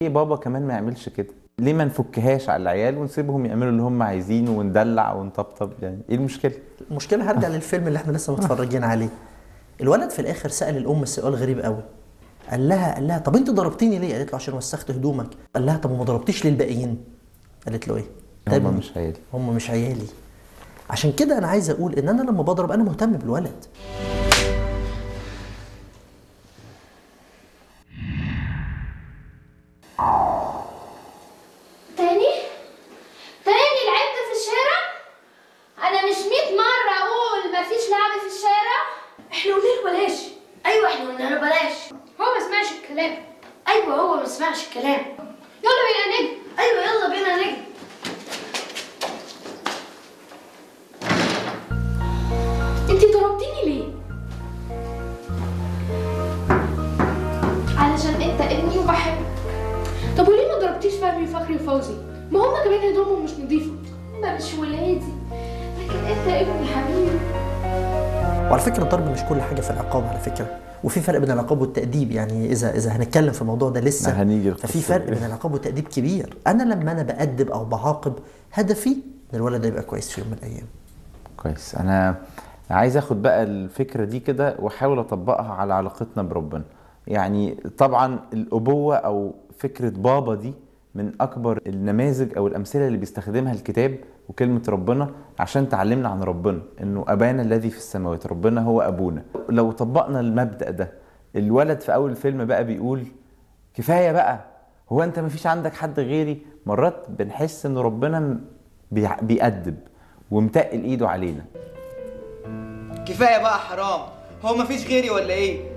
ليه بابا كمان ما يعملش كده ليه ما نفكهاش على العيال ونسيبهم يعملوا اللي هم عايزينه وندلع ونطبطب يعني ايه المشكله المشكله هرجع للفيلم اللي احنا لسه متفرجين عليه الولد في الاخر سال الام سؤال غريب قوي قال لها قال لها طب انت ضربتيني ليه قالت له عشان وسخت هدومك قال لها طب وما ضربتيش للباقيين قالت له ايه طيب هم مش عيالي هم مش عيالي عشان كده انا عايز اقول ان انا لما بضرب انا مهتم بالولد تاني تاني لعبت في الشارع انا مش 100 مره اقول مفيش لعب في الشارع احنا قلنا له بلاش ايوه احنا قلنا له بلاش هو ما سمعش الكلام ايوه هو ما سمعش الكلام يلا بينا نجري ايوه يلا بينا نجري انتي ضربتيني ليه علشان انت ابني وبحبك طب وليه ما ضربتيش فهمي فخري وفوزي ما هما كمان هدومهم مش نظيفه هما مش ولادي لكن انت ابني حبيبي وعلى فكره الضرب مش كل حاجه في العقاب على فكره وفي فرق بين العقاب والتأديب يعني إذا إذا هنتكلم في الموضوع ده لسه ما هنيجي ففي القصة فرق دي. بين العقاب والتأديب كبير أنا لما أنا بأدب أو بعاقب هدفي إن الولد ده يبقى كويس في يوم من الأيام كويس انا عايز اخد بقى الفكره دي كده واحاول اطبقها على علاقتنا بربنا يعني طبعا الابوه او فكره بابا دي من اكبر النماذج او الامثله اللي بيستخدمها الكتاب وكلمه ربنا عشان تعلمنا عن ربنا انه ابانا الذي في السماوات ربنا هو ابونا لو طبقنا المبدا ده الولد في اول الفيلم بقى بيقول كفايه بقى هو انت مفيش عندك حد غيري مرات بنحس ان ربنا م- بيع- بيأدب ومتقل ايده علينا كفايه بقى حرام هو مفيش غيري ولا ايه